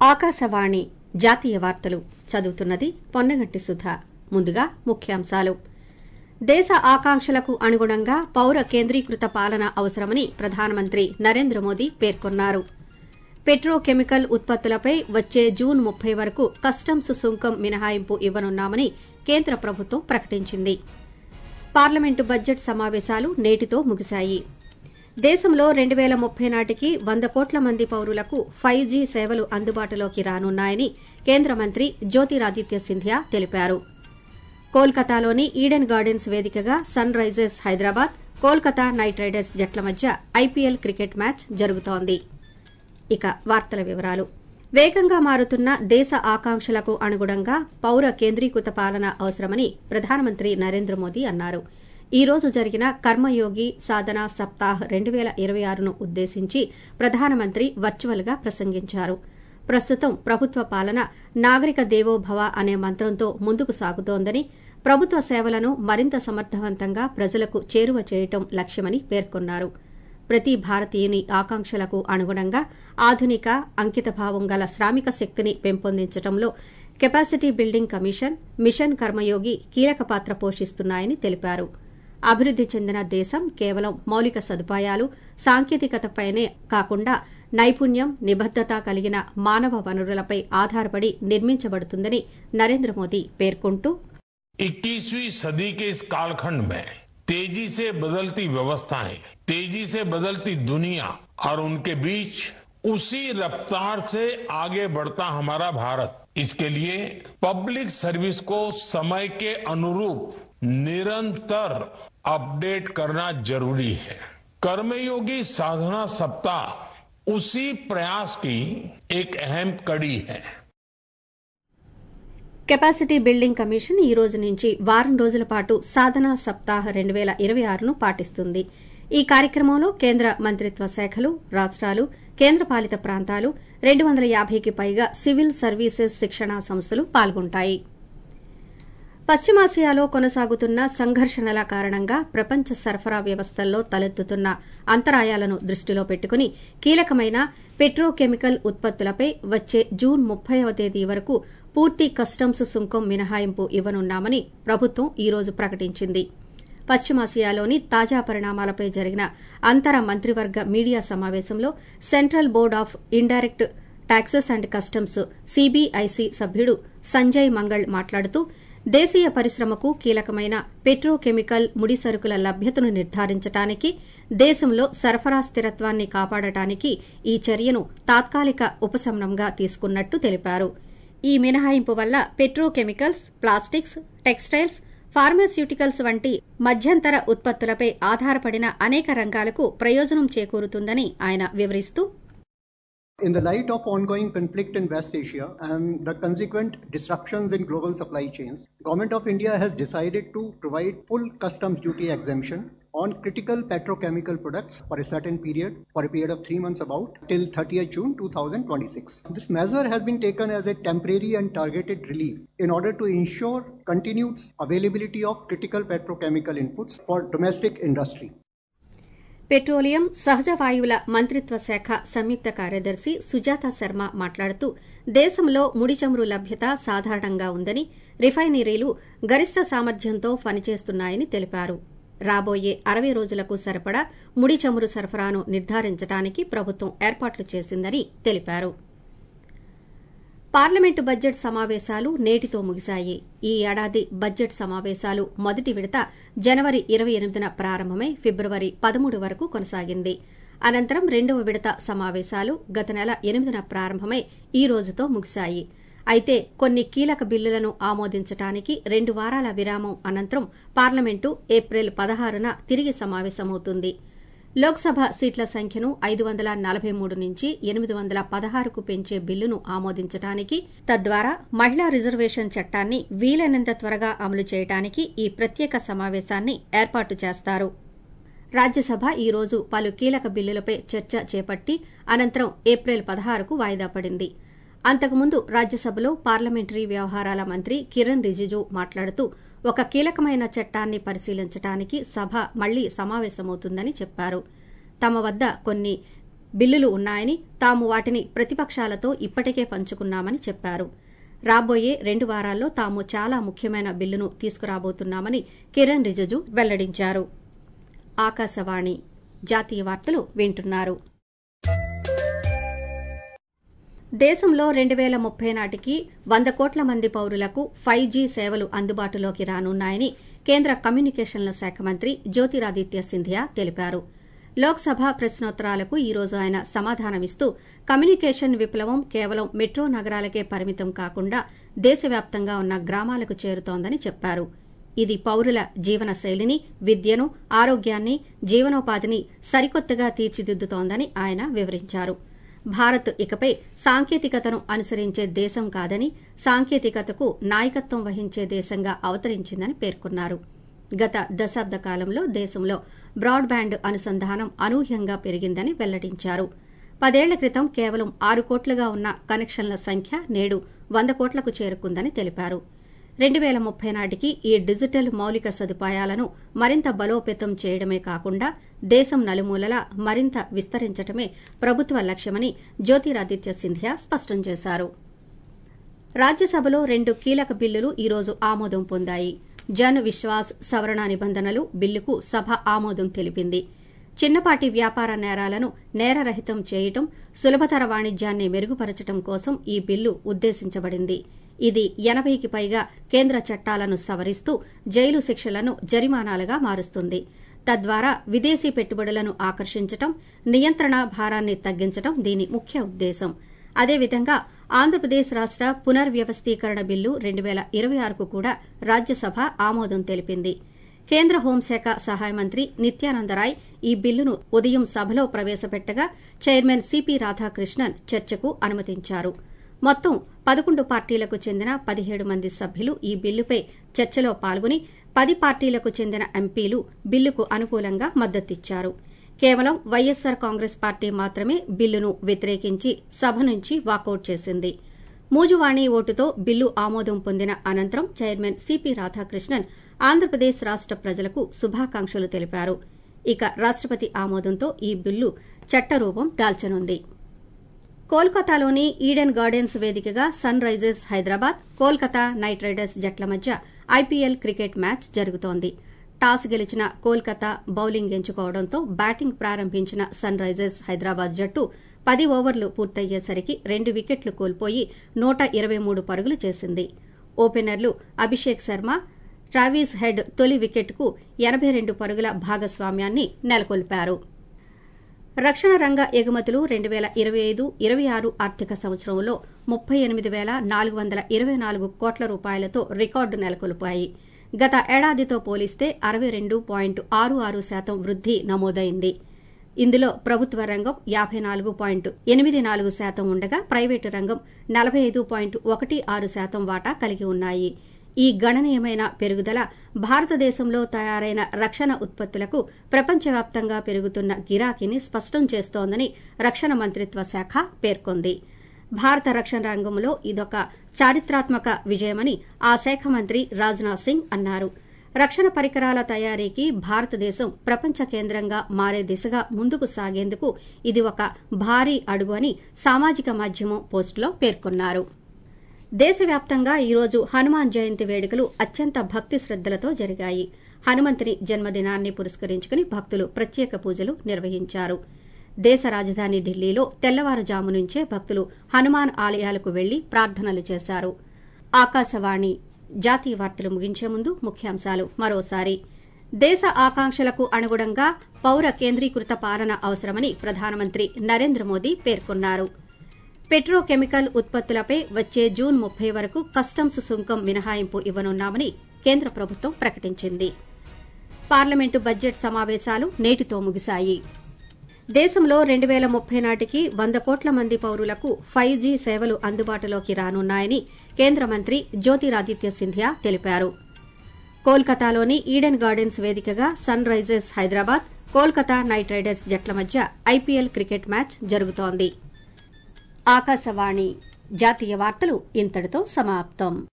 ఆకాశవాణి జాతీయ వార్తలు చదువుతున్నది పొన్నగంటి సుధ ముందుగా ముఖ్యాంశాలు దేశ ఆకాంక్షలకు అనుగుణంగా పౌర కేంద్రీకృత పాలన అవసరమని ప్రధానమంత్రి నరేంద్ర మోదీ పేర్కొన్నారు పెట్రోకెమికల్ ఉత్పత్తులపై వచ్చే జూన్ ముప్పై వరకు కస్టమ్స్ సుంకం మినహాయింపు ఇవ్వనున్నామని కేంద్ర ప్రభుత్వం ప్రకటించింది పార్లమెంటు బడ్జెట్ సమావేశాలు నేటితో ముగిశాయి దేశంలో రెండు పేల ముప్పై నాటికి వంద కోట్ల మంది పౌరులకు ఫైవ్ జీ సేవలు అందుబాటులోకి రానున్నాయని కేంద్ర మంత్రి జ్యోతిరాదిత్య సింధియా తెలిపారు కోల్కతాలోని ఈడెన్ గార్డెన్స్ వేదికగా Sunrisers Hyderabad Kolkata Knight Riders జట్ల మధ్య ఐపీఎల్ క్రికెట్ మ్యాచ్ జరుగుతోంది ఇక వార్తల వివరాలు వేగంగా మారుతున్న దేశ ఆకాంక్షలకు అనుగుణంగా పౌర కేంద్రీకృత పాలన అవసరమని ప్రధానమంత్రి నరేంద్ర మోదీ అన్నారు ఈ రోజు జరిగిన కర్మయోగి సాధన సప్తాహ్ రెండు పేల ఇరవై ఆరును ఉద్దేశించి ప్రధానమంత్రి వర్చువల్ గా ప్రసంగించారు ప్రస్తుతం ప్రభుత్వ పాలన నాగరిక దేవోభవ అనే మంత్రంతో ముందుకు సాగుతోందని ప్రభుత్వ సేవలను మరింత సమర్థవంతంగా ప్రజలకు చేరువ చేయటం లక్ష్యమని పేర్కొన్నారు ప్రతి భారతీయుని ఆకాంక్షలకు అనుగుణంగా ఆధునిక అంకితభావం గల శ్రామిక శక్తిని పెంపొందించడంలో capacity building commission mission Karmayogi కీలక పాత్ర పోషిస్తున్నాయని తెలిపారు అభివృద్ది చెందిన దేశం కేవలం మౌలిక సదుపాయాలు సాంకేతికతపైనే కాకుండా నైపుణ్యం నిబద్దత కలిగిన మానవ వనరులపై ఆధారపడి నిర్మించబడుతుందని నరేంద్ర మోదీ పేర్కొంటూ इक्कीसवीं सदी के इस कालखंड में तेजी से बदलती व्यवस्थाएं तेजी से बदलती दुनिया और उनके बीच उसी रफ्तार से आगे बढ़ता हमारा भारत इसके लिए पब्लिक सर्विस को समय के अनुरूप निरंतर अपडेट करना जरूरी है कर्मयोगी साधना सप्ताह उसी प्रयास की एक अहम कड़ी है కెపాసిటీ బిల్డింగ్ కమిషన్ ఈ రోజు నుంచి వారం రోజుల పాటు సాధనా సప్తాహ్ రెండు పేల ఇరవై ఆరును పాటిస్తుంది ఈ కార్యక్రమంలో కేంద్ర మంత్రిత్వ శాఖలు రాష్టాలు కేంద్రపాలిత ప్రాంతాలు రెండు వందల యాభైకి పైగా సివిల్ సర్వీసెస్ శిక్షణా సంస్థలు పాల్గొంటాయి పశ్చిమాసియాలో కొనసాగుతున్న సంఘర్షణల కారణంగా ప్రపంచ సరఫరా వ్యవస్థల్లో తలెత్తుతున్న అంతరాయాలను దృష్టిలో పెట్టుకుని కీలకమైన పెట్రోకెమికల్ ఉత్పత్తులపై వచ్చే జూన్ ముప్పైవ తేదీ వరకు పూర్తి కస్టమ్స్ సుంకం మినహాయింపు ఇవ్వనున్నామని ప్రభుత్వం ఈ రోజు ప్రకటించింది పశ్చిమాసియాలోని తాజా పరిణామాలపై జరిగిన అంతర మంత్రివర్గ మీడియా సమావేశంలో central board of indirect taxes and customs CBIC సభ్యుడు సంజయ్ మంగళ్ మాట్లాడుతూ దేశీయ పరిశ్రమకు కీలకమైన పెట్రోకెమికల్ ముడి సరుకుల లభ్యతను నిర్ధారించడానికి దేశంలో సరఫరా స్థిరత్వాన్ని కాపాడటానికి ఈ చర్యను తాత్కాలిక ఉపశమనంగా తీసుకున్నట్టు తెలిపారు ఈ మినహాయింపు వల్ల పెట్రోకెమికల్స్ ప్లాస్టిక్స్ టెక్స్టైల్స్ ఫార్మాస్యూటికల్స్ వంటి మధ్యంతర ఉత్పత్తులపై ఆధారపడిన అనేక రంగాలకు ప్రయోజనం చేకూరుతుందని ఆయన వివరిస్తూ In the light of ongoing conflict in West Asia and the consequent disruptions in global supply chains, Government of India has decided to provide full customs duty exemption on critical petrochemical products for a certain period, for a period of three months about, till 30th June 2026. This measure has been taken as a temporary and targeted relief in order to ensure continued availability of critical petrochemical inputs for domestic industry. Petroleum సహజ వాయువుల మంత్రిత్వ శాఖ సంయుక్త కార్యదర్శి సుజాత శర్మ మాట్లాడుతూ దేశంలో ముడి చమురు లభ్యత సాధారణంగా ఉందని రిఫైనరీలు గరిష్ట సామర్థ్యంతో పనిచేస్తున్నాయని తెలిపారు రాబోయే అరవై రోజులకు సరిపడా ముడి చమురు సరఫరాను నిర్ధారించడానికి ప్రభుత్వం ఏర్పాట్లు చేసిందని తెలిపారు పార్లమెంటు బడ్జెట్ సమావేశాలు నేటితో ముగిశాయి ఈ ఏడాది బడ్జెట్ సమావేశాలు మొదటి విడత జనవరి ఇరవై ఎనిమిదిన ప్రారంభమై ఫిబ్రవరి పదమూడు వరకు కొనసాగింది అనంతరం రెండవ విడత సమావేశాలు గత నెల ఎనిమిదిన ప్రారంభమై ఈ రోజుతో ముగిశాయి అయితే కొన్ని కీలక బిల్లులను ఆమోదించడానికి రెండు వారాల విరామం అనంతరం పార్లమెంటు ఏప్రిల్ పదహారున తిరిగి సమావేశమవుతుంది లోక్సభ సీట్ల సంఖ్యను ఐదు వందల నలభై మూడు నుంచి ఎనిమిది వందల పదహారుకు పెంచే బిల్లును ఆమోదించడానికి తద్వారా మహిళా రిజర్వేషన్ చట్టాన్ని వీలైనంత త్వరగా అమలు చేయడానికి ఈ ప్రత్యేక సమావేశాన్ని ఏర్పాటు చేస్తారు రాజ్యసభ ఈ రోజు పలు కీలక బిల్లులపై చర్చ చేపట్టి అనంతరం ఏప్రిల్ పదహారుకు వాయిదా పడింది అంతకుముందు రాజ్యసభలో పార్లమెంటరీ వ్యవహారాల మంత్రి కిరణ్ రిజిజు మాట్లాడుతూ ఒక కీలకమైన చట్టాన్ని పరిశీలించడానికి సభ మళ్లీ సమావేశమవుతుందని చెప్పారు తమ వద్ద కొన్ని బిల్లులు ఉన్నాయని తాము వాటిని ప్రతిపక్షాలతో ఇప్పటికే పంచుకున్నామని చెప్పారు రాబోయే రెండు వారాల్లో తాము చాలా ముఖ్యమైన బిల్లును తీసుకురాబోతున్నామని కిరణ్ రిజిజు వెల్లడించారు ఆకాశవాణి జాతీయ వార్తలు వింటున్నారు దేశంలో రెండు వేల ముప్పై నాటికి వంద కోట్ల మంది పౌరులకు ఫైవ్ జీ సేవలు అందుబాటులోకి రానున్నాయని కేంద్ర కమ్యూనికేషన్ల శాఖ మంత్రి జ్యోతిరాదిత్య సింధియా తెలిపారు లోక్సభ ప్రశ్నోత్తరాలకు ఈ రోజు ఆయన సమాధానమిస్తూ కమ్యూనికేషన్ విప్లవం కేవలం మెట్రో నగరాలకే పరిమితం కాకుండా దేశవ్యాప్తంగా ఉన్న గ్రామాలకు చేరుతోందని చెప్పారు ఇది పౌరుల జీవన శైలిని విద్యను ఆరోగ్యాన్ని జీవనోపాధిని సరికొత్తగా తీర్చిదిద్దుతోందని ఆయన వివరించారు భారత్ ఇకపై సాంకేతికతను అనుసరించే దేశం కాదని సాంకేతికతకు నాయకత్వం వహించే దేశంగా అవతరించిందని పేర్కొన్నారు గత దశాబ్ద కాలంలో దేశంలో బ్రాడ్బ్యాండ్ అనుసంధానం అనూహ్యంగా పెరిగిందని వెల్లడించారు పదేళ్ల క్రితం కేవలం ఆరు కోట్లుగా ఉన్న కనెక్షన్ల సంఖ్య నేడు వంద కోట్లకు చేరుకుందని తెలిపారు రెండు వేల ముప్పై నాటికి ఈ డిజిటల్ మౌలిక సదుపాయాలను మరింత బలోపేతం చేయడమే కాకుండా దేశం నలుమూలలా మరింత విస్తరించడమే ప్రభుత్వ లక్ష్యమని జ్యోతిరాదిత్య సింధియా స్పష్టం చేశారు రాజ్యసభలో రెండు కీలక బిల్లులు ఈ రోజు ఆమోదం పొందాయి జన్ విశ్వాస్ సవరణ నిబంధనలు బిల్లుకు సభ ఆమోదం తెలిపింది చిన్నపాటి వ్యాపార నేరాలను నేరరహితం చేయటం సులభతర వాణిజ్యాన్ని మెరుగుపరచడం కోసం ఈ బిల్లు ఉద్దేశించబడింది ఇది ఎనభైకి పైగా కేంద్ర చట్టాలను సవరిస్తూ జైలు శిక్షలను జరిమానాలుగా మారుస్తుంది తద్వారా విదేశీ పెట్టుబడులను ఆకర్షించటం నియంత్రణ భారాన్ని తగ్గించటం దీని ముఖ్య ఉద్దేశం అదేవిధంగా ఆంధ్రప్రదేశ్ రాష్ట పునర్వ్యవస్థీకరణ బిల్లు రెండు వేల ఇరవై ఆరుకు కూడా రాజ్యసభ ఆమోదం తెలిపింది కేంద్ర హోంశాఖ సహాయ మంత్రి నిత్యానందరాయ్ ఈ బిల్లును ఉదయం సభలో ప్రవేశపెట్టగా చైర్మన్ సిపి రాధాకృష్ణన్ చర్చకు అనుమతించారు మొత్తం పదకొండు పార్టీలకు చెందిన పదిహేడు మంది సభ్యులు ఈ బిల్లుపై చర్చలో పాల్గొని పది పార్టీలకు చెందిన ఎంపీలు బిల్లుకు అనుకూలంగా మద్దతిచ్చారు కేవలం వైఎస్సార్ కాంగ్రెస్ పార్టీ మాత్రమే బిల్లును వ్యతిరేకించి సభ నుంచి వాకౌట్ చేసింది మూజువాణి ఓటుతో బిల్లు ఆమోదం పొందిన అనంతరం చైర్మన్ సిపి రాధాకృష్ణన్ ఆంధ్రప్రదేశ్ రాష్ట ప్రజలకు శుభాకాంక్షలు తెలిపారు ఇక రాష్టపతి ఆమోదంతో ఈ బిల్లు చట్టరూపం దాల్చనుంది కోల్కతాలోని ఈడెన్ గార్డెన్స్ వేదికగా Sunrisers Hyderabad Kolkata Knight Riders జట్ల మధ్య ఐపీఎల్ క్రికెట్ మ్యాచ్ జరుగుతోంది టాస్ గెలిచిన కోల్కతా బౌలింగ్ ఎంచుకోవడంతో బ్యాటింగ్ ప్రారంభించిన సన్ రైజర్స్ హైదరాబాద్ జట్టు పది ఓవర్లు పూర్తయ్యేసరికి రెండు వికెట్లు కోల్పోయి నూట ఇరవై మూడు పరుగులు చేసింది ఓపెనర్లు అభిషేక్ శర్మ ట్రావీస్ హెడ్ తొలి వికెట్కు ఎనబై రెండు పరుగుల భాగస్వామ్యాన్ని నెలకొల్పారు రక్షణ రంగ ఎగుమతులు రెండు వేల ఇరవై ఐదు ఇరవై ఆరు ఆర్థిక సంవత్సరంలో ముప్పై ఎనిమిది వేల నాలుగు వందల ఇరవై నాలుగు కోట్ల రూపాయలతో రికార్డు నెలకొల్పాయి గత ఏడాదితో పోలిస్తే అరవై రెండు పాయింట్ ఆరు ఆరు శాతం వృద్ది నమోదైంది ఇందులో ప్రభుత్వ రంగం యాబై నాలుగు పాయింట్ ఎనిమిది నాలుగు శాతం ఉండగా ప్రైవేటు రంగం నలభై ఐదు పాయింట్ ఒకటి ఆరు శాతం వాటా కలిగి ఉన్నాయి ఈ గణనీయమైన పెరుగుదల భారతదేశంలో తయారైన రక్షణ ఉత్పత్తులకు ప్రపంచవ్యాప్తంగా పెరుగుతున్న గిరాకీని స్పష్టం చేస్తోందని రక్షణ మంత్రిత్వ శాఖ పేర్కొంది భారత రక్షణ రంగంలో ఇదొక చారిత్రాత్మక విజయమని ఆ శాఖ మంత్రి రాజ్నాథ్ సింగ్ అన్నారు రక్షణ పరికరాల తయారీకి భారతదేశం ప్రపంచ కేంద్రంగా మారే దిశగా ముందుకు సాగేందుకు ఇది ఒక భారీ అడుగు అని సామాజిక మాధ్యమం పోస్టులో పేర్కొన్నారు దేశవ్యాప్తంగా ఈరోజు హనుమాన్ జయంతి వేడుకలు అత్యంత భక్తి శ్రద్దలతో జరిగాయి హనుమంతుని జన్మదినాన్ని పురస్కరించుకుని భక్తులు ప్రత్యేక పూజలు నిర్వహించారు దేశ రాజధాని ఢిల్లీలో తెల్లవారుజాము నుంచే భక్తులు హనుమాన్ ఆలయాలకు వెళ్లి ప్రార్థనలు చేశారు ఆకాశవాణి జాతీయ వార్తలు ముగించే ముందు ముఖ్యాంశాలు మరోసారి దేశ ఆకాంక్షలకు అనుగుణంగా పౌర కేంద్రీకృత పాలన అవసరమని ప్రధానమంత్రి నరేంద్ర మోదీ పేర్కొన్నారు పెట్రోకెమికల్ ఉత్పత్తులపై వచ్చే జూన్ ముప్పై వరకు కస్టమ్స్ సుంకం మినహాయింపు ఇవ్వనున్నామని కేంద్ర ప్రభుత్వం ప్రకటించింది పార్లమెంటు బడ్జెట్ సమావేశాలు నేటితో ముగిశాయి దేశంలో రెండు వేల ముప్పై నాటికి వంద కోట్ల మంది పౌరులకు ఫైవ్ జీ సేవలు అందుబాటులోకి రానున్నాయని కేంద్ర మంత్రి జ్యోతిరాదిత్య సింధియా తెలిపారు కోల్కతాలోని ఈడెన్ గార్డెన్స్ వేదికగా Sunrisers Hyderabad Kolkata Knight Riders జట్ల మధ్య ఐపీఎల్ క్రికెట్ మ్యాచ్ జరుగుతోంది ఆకాశవాణి జాతీయ వార్తలు ఇంతటితో సమాప్తం